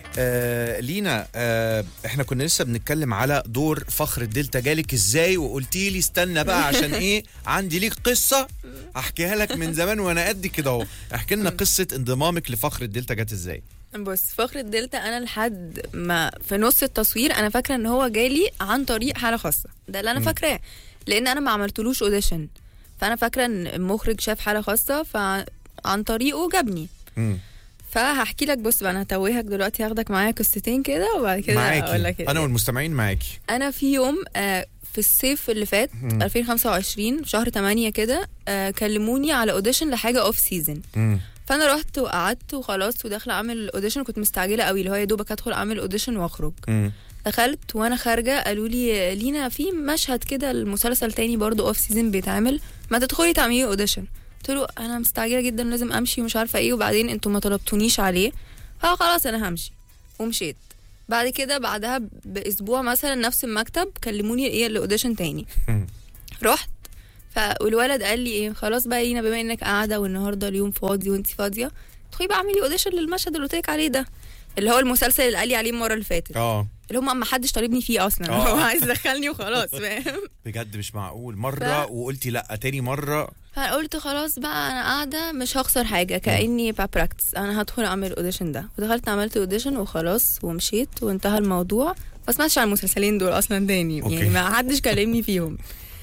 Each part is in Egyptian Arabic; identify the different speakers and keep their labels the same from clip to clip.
Speaker 1: آه لينا آه احنا كنا لسه بنتكلم على دور فخر الدلتا جالك ازاي وقلتي لي استنى بقى عشان ايه عندي ليك قصه احكيها لك من زمان وانا قد كده اهو احكي لنا قصه انضمامك لفخر الدلتا جت ازاي
Speaker 2: بص فخر الدلتا انا لحد ما في نص التصوير انا فاكره ان هو جالي عن طريق حاله خاصه ده اللي انا فاكراه لان انا ما عملتلوش اوديشن فانا فاكره ان المخرج شاف حاله خاصه فعن طريقه جابني
Speaker 1: مم.
Speaker 2: فهحكي لك بص بقى انا هتوهك دلوقتي هاخدك معايا قصتين كده وبعد كده اقول
Speaker 1: معاكي
Speaker 2: لك
Speaker 1: انا والمستمعين معاكي
Speaker 2: انا في يوم آه، في الصيف اللي فات 2025 في شهر 8 كده آه، كلموني على اوديشن لحاجه اوف سيزون
Speaker 1: مم.
Speaker 2: فانا رحت وقعدت وخلاص وداخله اعمل اوديشن كنت مستعجله قوي اللي هو يا دوبك ادخل اعمل اوديشن واخرج
Speaker 1: مم.
Speaker 2: دخلت وانا خارجه قالوا لي لينا في مشهد كده المسلسل تاني برضو اوف سيزون بيتعمل ما تدخلي تعملي اوديشن قلت له انا مستعجله جدا لازم امشي ومش عارفه ايه وبعدين انتوا ما طلبتونيش عليه فخلاص انا همشي ومشيت بعد كده بعدها باسبوع مثلا نفس المكتب كلموني ايه الاوديشن تاني
Speaker 1: مم.
Speaker 2: رحت فالولد قال لي ايه خلاص بقى لينا بما انك قاعده والنهارده اليوم فاضي وانت فاضيه ادخلي بقى اعملي اوديشن للمشهد اللي قلت لك عليه ده اللي هو المسلسل اللي قال لي عليه المره اللي فاتت
Speaker 1: اه
Speaker 2: اللي هم ما حدش طالبني فيه اصلا
Speaker 1: آه.
Speaker 2: هو عايز يدخلني وخلاص فاهم
Speaker 1: بجد مش معقول مره
Speaker 2: ف-
Speaker 1: وقلتي لا تاني مره
Speaker 2: فانا قلت خلاص بقى انا قاعده مش هخسر حاجه كاني براكتس انا هدخل اعمل الاوديشن ده ودخلت عملت اوديشن وخلاص ومشيت وانتهى الموضوع ما سمعتش عن المسلسلين دول اصلا تاني
Speaker 1: أوكي.
Speaker 2: يعني ما حدش كلمني فيهم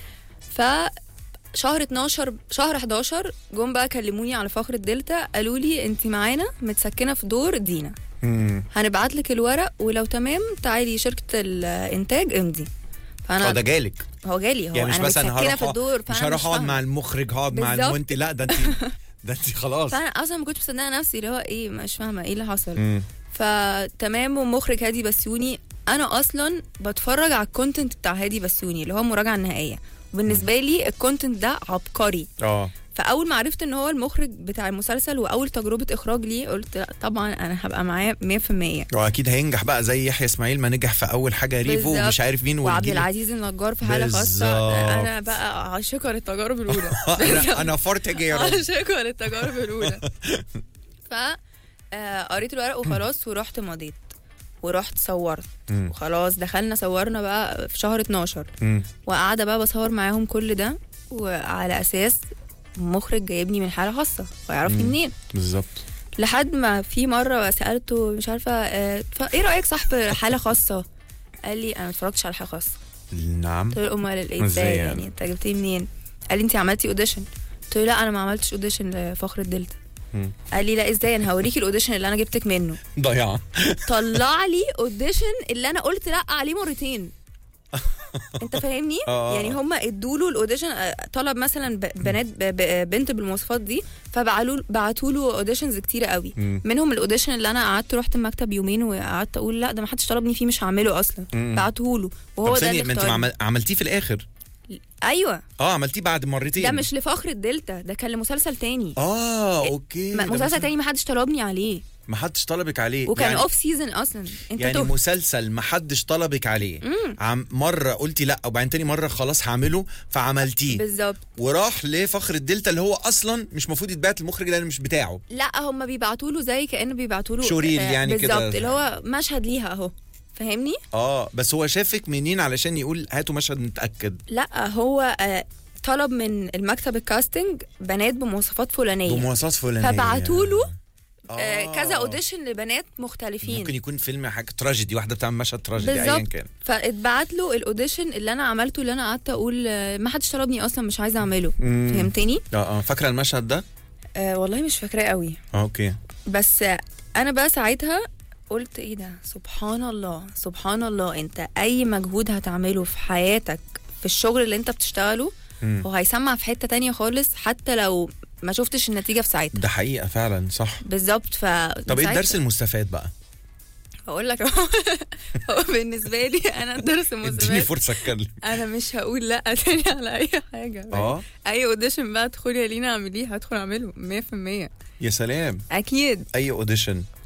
Speaker 2: ف شهر 12 شهر 11 جم بقى كلموني على فخر الدلتا قالوا لي انت معانا متسكنه في دور دينا
Speaker 1: مم.
Speaker 2: هنبعت لك الورق ولو تمام تعالي شركه الانتاج امضي
Speaker 1: اه
Speaker 2: فانا
Speaker 1: ده جالك
Speaker 2: هو جالي هو
Speaker 1: يعني مش
Speaker 2: انا
Speaker 1: مثلا
Speaker 2: متسكنه
Speaker 1: هروح
Speaker 2: في الدور
Speaker 1: مش
Speaker 2: فانا
Speaker 1: هروح اقعد
Speaker 2: فاهمة.
Speaker 1: مع المخرج هقعد مع
Speaker 2: بالظبط.
Speaker 1: المنتج لا ده انت ده انت خلاص
Speaker 2: فانا اصلا ما كنتش مصدقه نفسي اللي هو ايه مش فاهمه ايه اللي حصل
Speaker 1: مم.
Speaker 2: فتمام ومخرج هادي بسيوني انا اصلا بتفرج على الكونتنت بتاع هادي بسيوني اللي هو المراجعه النهائيه وبالنسبه لي الكونتنت ده عبقري
Speaker 1: اه
Speaker 2: فاول ما عرفت ان هو المخرج بتاع المسلسل واول تجربه اخراج ليه قلت لا طبعا انا هبقى معاه 100%
Speaker 1: واكيد هينجح بقى زي يحيى اسماعيل ما نجح في اول حاجه ريفو
Speaker 2: بالظبط.
Speaker 1: ومش عارف مين
Speaker 2: وعبد
Speaker 1: والجيل-
Speaker 2: العزيز النجار في حاله خاصه
Speaker 1: بالظبط.
Speaker 2: انا بقى عاشقه للتجارب الاولى
Speaker 1: انا انا فرت جيرو
Speaker 2: عاشقه للتجارب الاولى ف آه، قريت الورق وخلاص ورحت مضيت ورحت صورت
Speaker 1: مم.
Speaker 2: وخلاص دخلنا صورنا بقى في شهر 12
Speaker 1: مم.
Speaker 2: وقاعده بقى بصور معاهم كل ده وعلى اساس مخرج جايبني من حاله خاصه ويعرفني
Speaker 1: مم.
Speaker 2: منين
Speaker 1: بالظبط
Speaker 2: لحد ما في مره سالته مش عارفه آه، ف- ايه رايك صح في حاله خاصه قال لي انا ما اتفرجتش على حاله خاصه
Speaker 1: نعم
Speaker 2: قلت له امال ايه
Speaker 1: إزاي
Speaker 2: ازاي
Speaker 1: يعني؟
Speaker 2: يعني انت جبتيه منين قال لي انت عملتي اوديشن قلت له لا انا ما عملتش اوديشن لفخر الدلتا
Speaker 1: مم.
Speaker 2: قال لي لا ازاي انا هوريكي الاوديشن اللي انا جبتك منه
Speaker 1: ضياع
Speaker 2: طلع لي اوديشن اللي انا قلت لا عليه مرتين انت فاهمني
Speaker 1: آه.
Speaker 2: يعني هم ادوا له الاوديشن آه، طلب مثلا ب- بنات ب- ب- بنت بالمواصفات دي فبعتوا بعتوا له اوديشنز كتيره قوي
Speaker 1: مم.
Speaker 2: منهم الاوديشن اللي انا قعدت رحت المكتب يومين وقعدت اقول لا ده ما حدش طلبني فيه مش هعمله اصلا
Speaker 1: مم.
Speaker 2: بعته له
Speaker 1: طب
Speaker 2: وهو ده
Speaker 1: ثانية
Speaker 2: اللي
Speaker 1: ما انت
Speaker 2: اختارني.
Speaker 1: عمل... عملتيه في الاخر
Speaker 2: ايوه
Speaker 1: اه عملتيه بعد مرتين
Speaker 2: ده مش لفخر الدلتا ده كان لمسلسل تاني
Speaker 1: اه اوكي
Speaker 2: ما-
Speaker 1: ده
Speaker 2: مسلسل تاني ما حدش طلبني عليه
Speaker 1: ما حدش طلبك عليه
Speaker 2: وكان
Speaker 1: يعني...
Speaker 2: اوف سيزون اصلا انت
Speaker 1: يعني
Speaker 2: يعني
Speaker 1: مسلسل ما حدش طلبك عليه عم مرة قلتي لا وبعدين تاني مرة خلاص هعمله فعملتيه
Speaker 2: بالظبط
Speaker 1: وراح لفخر الدلتا اللي هو اصلا مش المفروض يتبعت المخرج لان مش بتاعه
Speaker 2: لا هم بيبعتوا له زي كانه بيبعتوا له
Speaker 1: شوريل
Speaker 2: آه،
Speaker 1: يعني كده.
Speaker 2: بالظبط اللي هو مشهد ليها اهو فاهمني
Speaker 1: اه بس هو شافك منين علشان يقول هاتوا مشهد نتاكد
Speaker 2: لا هو آه، طلب من المكتب الكاستنج بنات بمواصفات فلانيه
Speaker 1: بمواصفات فلانيه
Speaker 2: فبعتوا له
Speaker 1: آه.
Speaker 2: آه، كذا اوديشن لبنات مختلفين
Speaker 1: ممكن يكون فيلم حاجه تراجيدي واحده بتعمل مشهد تراجيدي ايا
Speaker 2: بالظبط
Speaker 1: كان
Speaker 2: فاتبعت له الاوديشن اللي انا عملته اللي انا قعدت اقول آه، ما حدش طلبني اصلا مش عايزه اعمله
Speaker 1: مم.
Speaker 2: فهمتني
Speaker 1: اه اه فاكره المشهد ده
Speaker 2: آه والله مش فاكراه قوي
Speaker 1: آه، اوكي
Speaker 2: بس آه، انا بقى ساعتها قلت ايه ده سبحان الله سبحان الله انت اي مجهود هتعمله في حياتك في الشغل اللي انت بتشتغله
Speaker 1: مم.
Speaker 2: هو هيسمع في حتة تانية خالص حتى لو ما شفتش النتيجة في ساعتها
Speaker 1: ده حقيقه فعلا صح
Speaker 2: بالظبط ف
Speaker 1: طب ايه الدرس المستفاد بقى
Speaker 2: هقول لك أهو. هو بالنسبة لي انا الدرس
Speaker 1: اديني
Speaker 2: المستفاد
Speaker 1: فرصه اتكلم
Speaker 2: انا مش هقول لا تاني على اي حاجة
Speaker 1: اه
Speaker 2: اي اوديشن بقى ادخلي يا لينا اعمليه هدخل اعمله 100%
Speaker 1: يا سلام
Speaker 2: اكيد
Speaker 1: اي اوديشن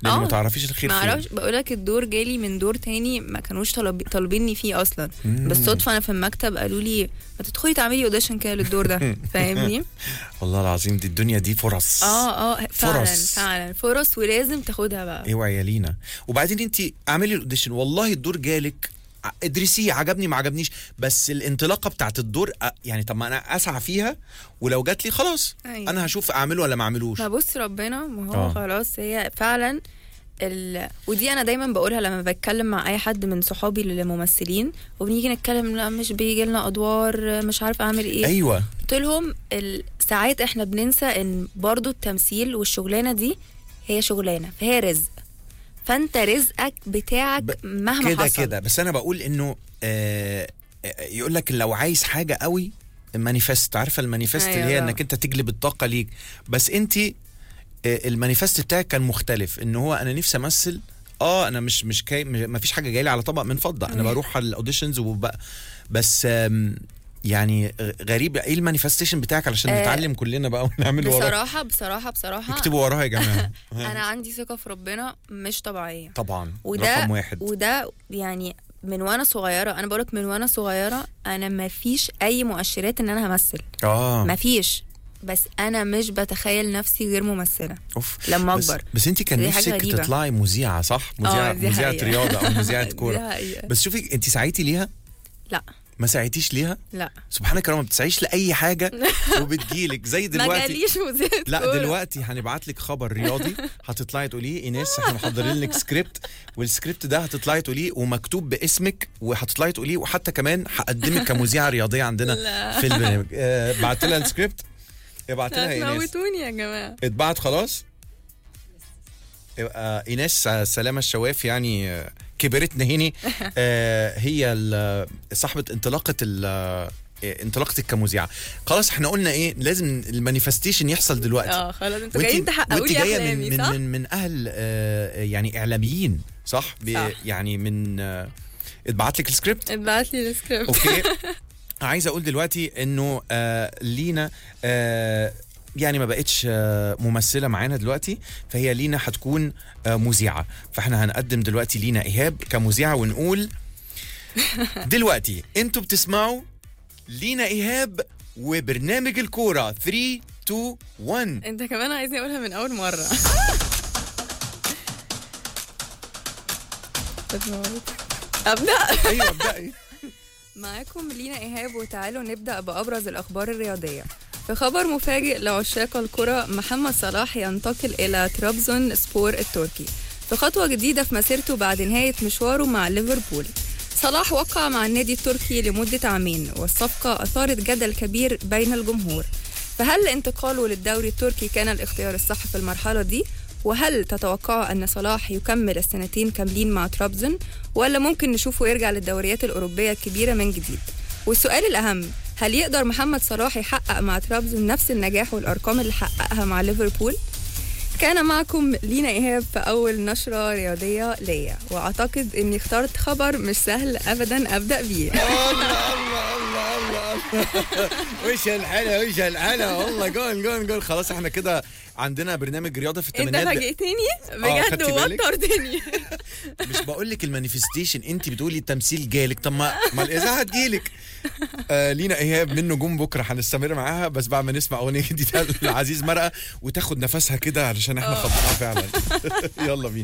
Speaker 1: لان
Speaker 2: آه.
Speaker 1: ما تعرفيش الخير
Speaker 2: ما
Speaker 1: فين
Speaker 2: اعرفش بقولك الدور جالي من دور تاني ما كانوش طلب طالبيني فيه اصلا
Speaker 1: مم.
Speaker 2: بالصدفه انا في المكتب قالوا لي ما تدخلي تعملي اوديشن كده للدور ده فاهمني
Speaker 1: والله العظيم دي الدنيا دي فرص
Speaker 2: اه اه فعلا
Speaker 1: فرص.
Speaker 2: فعلا فرص ولازم تاخدها بقى
Speaker 1: اوعي يا لينا وبعدين انت اعملي الاوديشن والله الدور جالك ع- ادرسيه عجبني ما عجبنيش بس الانطلاقه بتاعت الدور أ- يعني طب ما انا اسعى فيها ولو جات لي خلاص
Speaker 2: أيوة.
Speaker 1: انا هشوف اعمله ولا ما اعملوش
Speaker 2: ما بص ربنا ما هو
Speaker 1: آه.
Speaker 2: آه. خلاص هي فعلا ال... ودي انا دايما بقولها لما بتكلم مع اي حد من صحابي اللي ممثلين وبنيجي نتكلم لا مش بيجي لنا ادوار مش عارفه اعمل ايه
Speaker 1: ايوه
Speaker 2: قلت لهم ال- ساعات احنا بننسى ان برضو التمثيل والشغلانه دي هي شغلانه فهي رزق فانت رزقك بتاعك
Speaker 1: ب-
Speaker 2: مهما
Speaker 1: كده
Speaker 2: حصل
Speaker 1: كده بس انا بقول انه آه آه، يقول لك لو عايز حاجه قوي المانيفست عارفه المانيفست
Speaker 2: أيوة
Speaker 1: اللي هي
Speaker 2: طبعا.
Speaker 1: انك انت تجلب الطاقه ليك بس انت آه المانيفست بتاعك كان مختلف ان هو انا نفسي امثل اه انا مش مش كاي ما فيش حاجه جايه لي على طبق من فضه انا
Speaker 2: أيوة.
Speaker 1: بروح على الاوديشنز وبقى بس آم، يعني غريب ايه المانيفستيشن بتاعك علشان
Speaker 2: آه،
Speaker 1: نتعلم كلنا بقى ونعمل وراه
Speaker 2: بصراحه بصراحه بصراحه
Speaker 1: اكتبوا وراها يا جماعه
Speaker 2: انا عندي ثقه في ربنا مش طبيعيه
Speaker 1: طبعا
Speaker 2: وده
Speaker 1: رقم واحد
Speaker 2: وده يعني من وانا صغيره انا بقولك من وانا صغيره انا ما فيش اي مؤشرات ان انا همثل
Speaker 1: اه
Speaker 2: ما فيش بس انا مش بتخيل نفسي غير ممثله
Speaker 1: اوف
Speaker 2: لما
Speaker 1: بس,
Speaker 2: اكبر
Speaker 1: بس انت كان
Speaker 2: دي حاجة
Speaker 1: نفسك
Speaker 2: غريبة.
Speaker 1: تطلعي مذيعه صح مذيعه
Speaker 2: دي
Speaker 1: مذيعه
Speaker 2: حقيقة.
Speaker 1: رياضه او مذيعه
Speaker 2: دي
Speaker 1: كوره
Speaker 2: حقيقة.
Speaker 1: بس شوفي انت سعيتي ليها
Speaker 2: لا
Speaker 1: ما سعيتيش ليها
Speaker 2: لا
Speaker 1: سبحانك يا رب ما بتسعيش لاي حاجه وبتجيلك زي
Speaker 2: ما
Speaker 1: دلوقتي
Speaker 2: جاليش مذيعة
Speaker 1: لا
Speaker 2: كورة.
Speaker 1: دلوقتي هنبعت لك خبر رياضي هتطلعي تقوليه ايناس احنا محضرين لك سكريبت والسكريبت ده هتطلعي تقوليه ومكتوب باسمك وهتطلعي تقوليه وحتى كمان هقدمك كمذيعه رياضيه عندنا
Speaker 2: لا.
Speaker 1: في البرنامج آه بعت لها السكريبت ابعت لها ايناس
Speaker 2: هتموتوني يا جماعه
Speaker 1: اتبعت خلاص يبقى ايناس سلامه الشواف يعني آه، كبرتنا هني آه، هي ال- صاحبه انطلاقه ال- آه، انطلاقتك كمذيعه خلاص احنا قلنا ايه لازم المانيفستيشن يحصل دلوقتي
Speaker 2: اه خلاص انتوا
Speaker 1: وانتي-
Speaker 2: جايين تحققوا
Speaker 1: وانتي
Speaker 2: لي
Speaker 1: جايه
Speaker 2: احلامي
Speaker 1: من
Speaker 2: صح؟
Speaker 1: من من, من اهل آه، يعني اعلاميين صح, ب-
Speaker 2: صح.
Speaker 1: يعني من آه، اتبعت لك السكريبت
Speaker 2: ابعت لي السكريبت
Speaker 1: اوكي عايز اقول دلوقتي انه آه لينا آه يعني ما بقتش آه ممثله معانا دلوقتي فهي لينا هتكون آه مذيعه فاحنا هنقدم دلوقتي لينا ايهاب كمذيعه ونقول دلوقتي انتوا بتسمعوا لينا ايهاب وبرنامج الكوره 3 2 1
Speaker 2: انت كمان عايزني اقولها من اول مره ابدا
Speaker 1: ايوه ابدأي
Speaker 2: معاكم لينا ايهاب وتعالوا نبدا بابرز الاخبار الرياضيه في خبر مفاجئ لعشاق الكرة محمد صلاح ينتقل إلى ترابزون سبور التركي في خطوة جديدة في مسيرته بعد نهاية مشواره مع ليفربول صلاح وقع مع النادي التركي لمدة عامين والصفقة أثارت جدل كبير بين الجمهور فهل انتقاله للدوري التركي كان الاختيار الصح في المرحلة دي؟ وهل تتوقعوا أن صلاح يكمل السنتين كاملين مع ترابزون ولا ممكن نشوفه يرجع للدوريات الأوروبية الكبيرة من جديد؟ والسؤال الأهم هل يقدر محمد صلاح يحقق مع ترابزون نفس النجاح والأرقام اللي حققها مع ليفربول؟ كان معكم لينا إيهاب في أول نشرة رياضية ليا وأعتقد إني اخترت خبر مش سهل أبدا أبدأ بيه
Speaker 1: الله الله الله الله الله وش الحلا وش الحلا والله جول جول جول خلاص احنا كده عندنا برنامج رياضه في
Speaker 2: أنت
Speaker 1: الثمانينات
Speaker 2: فاجئتني
Speaker 1: آه،
Speaker 2: بجد
Speaker 1: خدتي بالك؟
Speaker 2: وترتني
Speaker 1: مش بقول لك المانيفستيشن انت بتقولي التمثيل جالك طب ما ما الاذاعه هتجيلك آه لينا ايهاب من نجوم بكره هنستمر معاها بس بعد ما نسمع اغنيه جديده لعزيز مرقه وتاخد نفسها كده علشان احنا
Speaker 2: آه.
Speaker 1: خضناها فعلا يلا بينا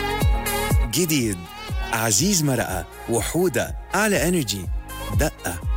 Speaker 1: جديد عزيز مرقه وحوده على انرجي دقه